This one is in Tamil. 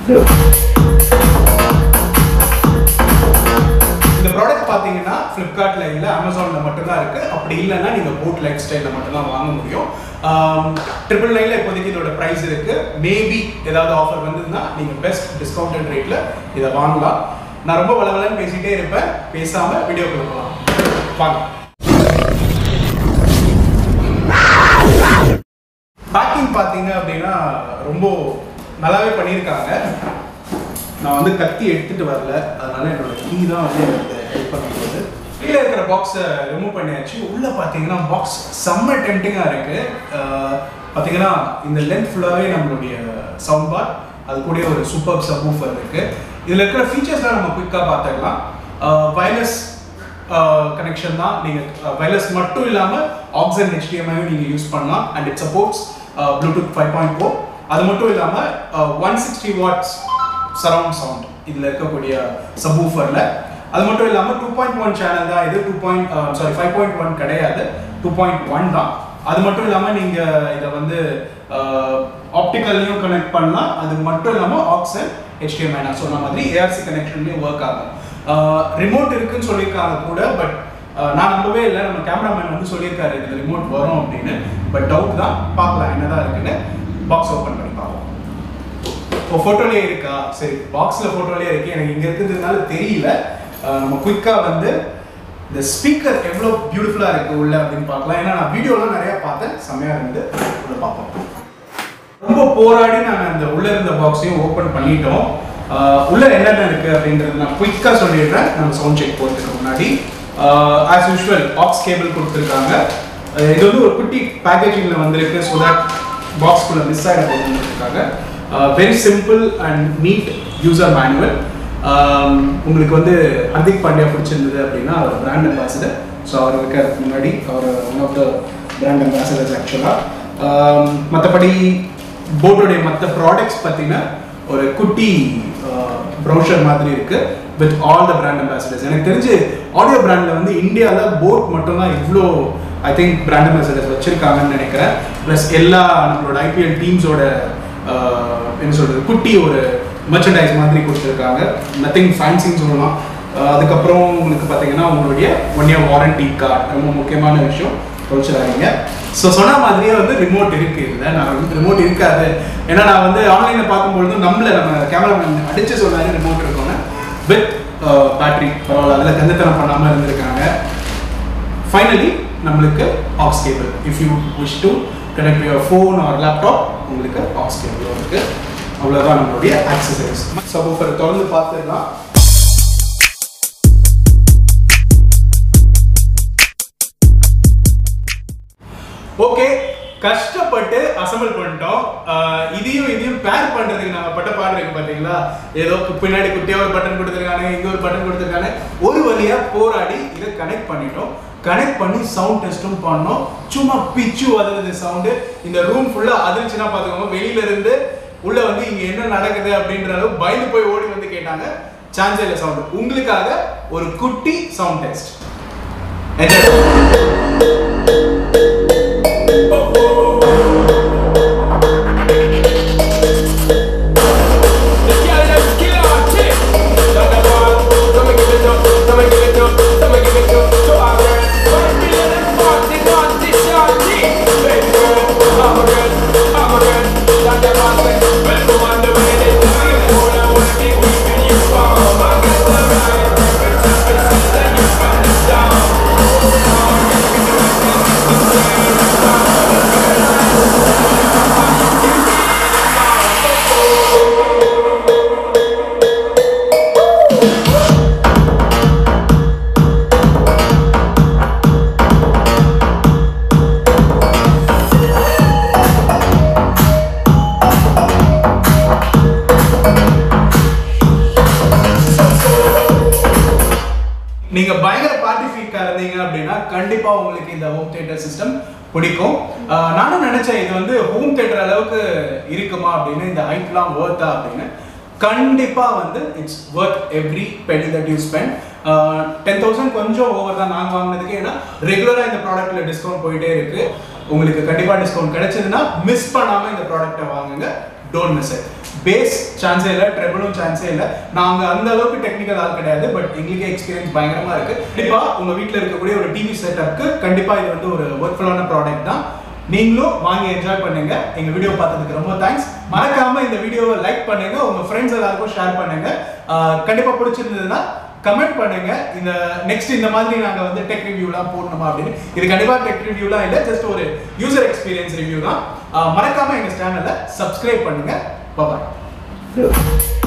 இந்த ப்ராடக்ட் பார்த்தீங்கன்னா ஃப்ளிப்கார்ட்ல இல்லை அமேசானில் மட்டும்தான் இருக்கு அப்படி இல்லைன்னா நீங்க போட் லைஃப் ஸ்டைலில் மட்டும்தான் வாங்க முடியும் ட்ரிபிள் நைன்ல இப்போதைக்கு இதோட ப்ரைஸ் இருக்கு மேபி ஏதாவது ஆஃபர் வந்ததுன்னா நீங்க பெஸ்ட் டிஸ்கவுண்டட் ரேட்ல இதை வாங்கலாம் நான் ரொம்ப வளவலன்னு பேசிட்டே இருப்பேன் பேசாம வீடியோக்குள்ள போகலாம் வாங்க பேக்கிங் பார்த்தீங்க அப்படின்னா ரொம்ப நல்லாவே பண்ணியிருக்காங்க நான் வந்து கத்தி எடுத்துட்டு வரல அதனால என்னோட கீ தான் வந்து எனக்கு ஹெல்ப் பண்ணுறது கீழே இருக்கிற பாக்ஸை ரிமூவ் பண்ணியாச்சு உள்ளே பார்த்தீங்கன்னா பாக்ஸ் செம்ம டெம்டிங்காக இருக்கு அஹ், பார்த்தீங்கன்னா இந்த லென்த் ஃபுல்லாகவே நம்மளுடைய சவுண்ட் பார் அது கூட ஒரு சூப்பர் சப்வூஃபர் இருக்கு இதில் இருக்கிற ஃபீச்சர்ஸ்லாம் நம்ம குயிக்காக பார்த்துக்கலாம் வயர்லெஸ் கனெக்ஷன் தான் நீங்கள் வயர்லெஸ் மட்டும் இல்லாமல் ஆக்சன் ஹெச்டிஎம்ஐயும் நீங்கள் யூஸ் பண்ணலாம் and it supports Bluetooth five point four அது மட்டும் இல்லாமல் one sixty watts surround sound இதில் இருக்கக்கூடிய சப்வூஃபரில் அது மட்டும் இல்லாமல் டூ பாயிண்ட் ஒன் சேனல் தான் இது two point sorry five point one கிடையாது டூ பாயிண்ட் ஒன் தான் அது மட்டும் இல்லாமல் நீங்கள் இதை வந்து ஆப்டிக்கல்லையும் கனெக்ட் பண்ணலாம் அது மட்டும் இல்லாமல் ஆக்சன் ஹெச்டிஎம்ஐ நான் சொன்ன மாதிரி ஏஆர்சி கனெக்ஷன்லேயும் ஒர்க் ஆகும் ரிமோட் இருக்குன்னு சொல்லியிருக்காங்க கூட பட் நான் நம்பவே இல்லை நம்ம கேமராமேன் வந்து சொல்லியிருக்காரு இதில் ரிமோட் வரும் அப்படின்னு பட் டவுட் தான் பார்க்கலாம் என்னதான் இருக்குன்னு பாக்ஸ் ஓப்பன் பண்ணி பார்ப்போம் இப்போ ஃபோட்டோலேயே இருக்கா சரி பாக்ஸில் ஃபோட்டோலேயே இருக்கு எனக்கு இங்கே இருக்கிறதுனால தெரியல அஹ் நம்ம குயிக்காக வந்து இந்த ஸ்பீக்கர் எவ்வளோ பியூட்டிஃபுல்லாக இருக்கு உள்ள அப்படின்னு பார்க்கலாம் ஏன்னா நான் வீடியோலாம் நிறையா பார்த்தேன் செம்மையாக இருந்து உள்ள பார்ப்போம் ரொம்ப போராடி நாங்கள் அந்த உள்ள இருந்த பாக்ஸையும் ஓப்பன் பண்ணிட்டோம் அஹ் உள்ள என்னென்ன இருக்கு அப்படின்றது நான் குயிக்காக சொல்லிடுறேன் நம்ம சவுண்ட் செக் போகிறதுக்கு முன்னாடி ஆஸ் யூஷுவல் ஆக்ஸ் கேபிள் கொடுத்துருக்காங்க அஹ் இது வந்து ஒரு குட்டி பேக்கேஜிங்கில் வந்திருக்கு ஸோ தட் பாக்ஸ்குள்ளே மிஸ் ஆகிட போட்டுருக்காங்க very simple and neat user manual உங்களுக்கு வந்து ஹர்திக் பாண்டியா பிடிச்சிருந்தது அப்படின்னா அவர் பிராண்ட் அம்பாசிடர் ஸோ அவர் இருக்கிறதுக்கு முன்னாடி அவர் one of the brand ambassadors ஆக்சுவலாக மற்றபடி போட்டோடைய மற்ற ப்ராடக்ட்ஸ் பார்த்தீங்கன்னா ஒரு குட்டி ப்ரௌஷர் மாதிரி இருக்கு with all the brand ambassadors எனக்கு தெரிஞ்சு ஆடியோ பிராண்டில் வந்து இந்தியாவில் போட் மட்டும்தான் இவ்வளோ ஐ திங்க் பிராண்ட் அம்பாசிடர்ஸ் வச்சிருக்காங்கன்னு நினைக்கிறேன் ப்ளஸ் எல்லா நம்மளோட ஐபிஎல் டீம்ஸோட என்ன சொல்றது குட்டி ஒரு மெர்ச்சன்டைஸ் மாதிரி கொடுத்துருக்காங்க நத்திங் ஃபேன்சின்னு சொல்லலாம் அஹ் அதுக்கப்புறம் உங்களுக்கு பார்த்தீங்கன்னா உங்களுடைய ஒன் இயர் வாரண்டி கார்டு ரொம்ப முக்கியமான விஷயம் தொலைச்சிடாதீங்க ஸோ சொன்ன மாதிரியே வந்து ரிமோட் இருக்கு இதில் நான் வந்து ரிமோட் இருக்காது ஏன்னா நான் வந்து ஆன்லைனில் பார்க்கும்பொழுது நம்மள நம்ம கேமராமேன் அடிச்சு சொன்னாரு ரிமோட் இருக்கும்னு வித் பேட்டரி பரவாயில்ல அதில் கந்தத்தனம் பண்ணாமல் இருந்திருக்காங்க ஃபைனலி நம்மளுக்கு aux cable if you wish to connect your phone or laptop உங்களுக்கு ஆக்ஸ் கேபிளும் இருக்கு அவ்வளோதான் நம்மளுடைய ஆக்சசரிஸ் சபூஃபர் தொடர்ந்து பார்த்துக்கலாம் ஓகே கஷ்டப்பட்டு அசம்பிள் பண்ணிட்டோம் ஆஹ் இதையும் இதையும் பேர் பண்றதுக்கு நாங்க பட்ட பாடு இருக்கு பாத்தீங்களா ஏதோ பின்னாடி குட்டியா ஒரு பட்டன் கொடுத்துருக்காங்க இங்க ஒரு பட்டன் கொடுத்துருக்காங்க ஒரு வழியா போராடி இதை கனெக்ட் பண்ணிட்டோம் கனெக்ட் பண்ணி சவுண்ட் டெஸ்ட்டும் பண்ணோம் சும்மா பிச்சு வதருது சவுண்டு இந்த ரூம் ஃபுல்லா அதிர்ச்சினா பாத்துக்கோங்க வெளியில இருந்து உள்ள வந்து இங்க என்ன நடக்குது அப்படின்ற அளவு பயந்து போய் ஓடி வந்து கேட்டாங்க சான்ஸே இல்லை சவுண்ட் உங்களுக்காக ஒரு குட்டி சவுண்ட் டெஸ்ட் என்ஜாய் நீங்க பயங்கர பார்ட்டி ஃபீக்கா இருந்தீங்க அப்படின்னா கண்டிப்பா உங்களுக்கு இந்த ஹோம் தியேட்டர் சிஸ்டம் பிடிக்கும் ஆஹ் நானும் நினைச்சேன் இது வந்து ஹோம் தியேட்டர் அளவுக்கு இருக்குமா அப்படின்னு இந்த ஹைட்லாம் ஒர்த்தா அப்படின்னு கண்டிப்பா வந்து it's worth every penny that you spend ten thousand கொஞ்சம் ஓவர் தான் நாங்கள் வாங்கினதுக்கு ஏன்னா ரெகுலராக இந்த ப்ராடக்ட்ல டிஸ்கவுண்ட் போயிட்டே இருக்கு உங்களுக்கு கண்டிப்பா டிஸ்கவுண்ட் கிடைச்சதுன்னா மிஸ் பண்ணாம இந்த ப்ராடக்ட்டை வாங்குங்க டோன்ட் மிஸ் இட் பேஸ் சான்ஸே இல்லை ட்ரெபிளும் சான்ஸே இல்லை நாங்கள் அந்த அளவுக்கு டெக்னிக்கல் ஆள் கிடையாது பட் எங்களுக்கே எக்ஸ்பீரியன்ஸ் பயங்கரமாக இருக்கு கண்டிப்பாக உங்கள் வீட்டில் இருக்கக்கூடிய ஒரு டிவி செட்டப்க்கு கண்டிப்பாக இது வந்து ஒரு ஒர்க்ஃபுல்லான ப்ராடக்ட் தான் நீங்களும் வாங்கி என்ஜாய் பண்ணுங்க எங்க வீடியோ பார்த்ததுக்கு ரொம்ப தேங்க்ஸ் மறக்காம இந்த வீடியோவை லைக் பண்ணுங்க உங்க ஃப்ரெண்ட்ஸ் எல்லாருக்கும் ஷேர் பண்ணுங்க ஆஹ் கண்டிப்பா பிடிச்சிருந்ததுன்னா கமெண்ட் பண்ணுங்க இந்த நெக்ஸ்ட் இந்த மாதிரி நாங்க வந்து டெக் ரிவ்யூலாம் போடணுமா அப்படின்னு இது கண்டிப்பா டெக் ரிவ்யூலாம் இல்லை ஜஸ்ட் ஒரு யூசர் எக்ஸ்பீரியன்ஸ் ரிவ்யூ தான் ஆஹ் மறக்காம எங்க சேனலை சப்ஸ்கிரைப் பண்ணுங்க பாய்